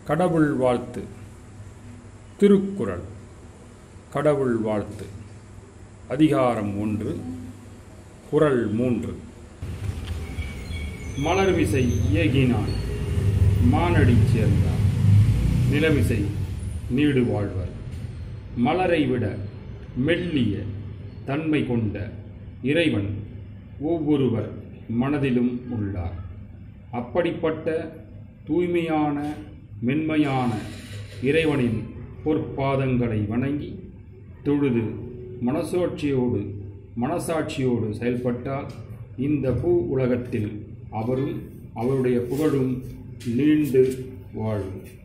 கடவுள் வாழ்த்து திருக்குறள் கடவுள் வாழ்த்து அதிகாரம் ஒன்று குறள் மூன்று மலர்விசை இயகினான் மானடி சேர்ந்தார் நிலமிசை நீடு வாழ்வர் மலரை விட மெல்லிய தன்மை கொண்ட இறைவன் ஒவ்வொருவர் மனதிலும் உள்ளார் அப்படிப்பட்ட தூய்மையான மென்மையான இறைவனின் பொற்பாதங்களை வணங்கி தொழுது மனசாட்சியோடு மனசாட்சியோடு செயல்பட்டால் இந்த பூ உலகத்தில் அவரும் அவருடைய புகழும் நீண்டு வாழும்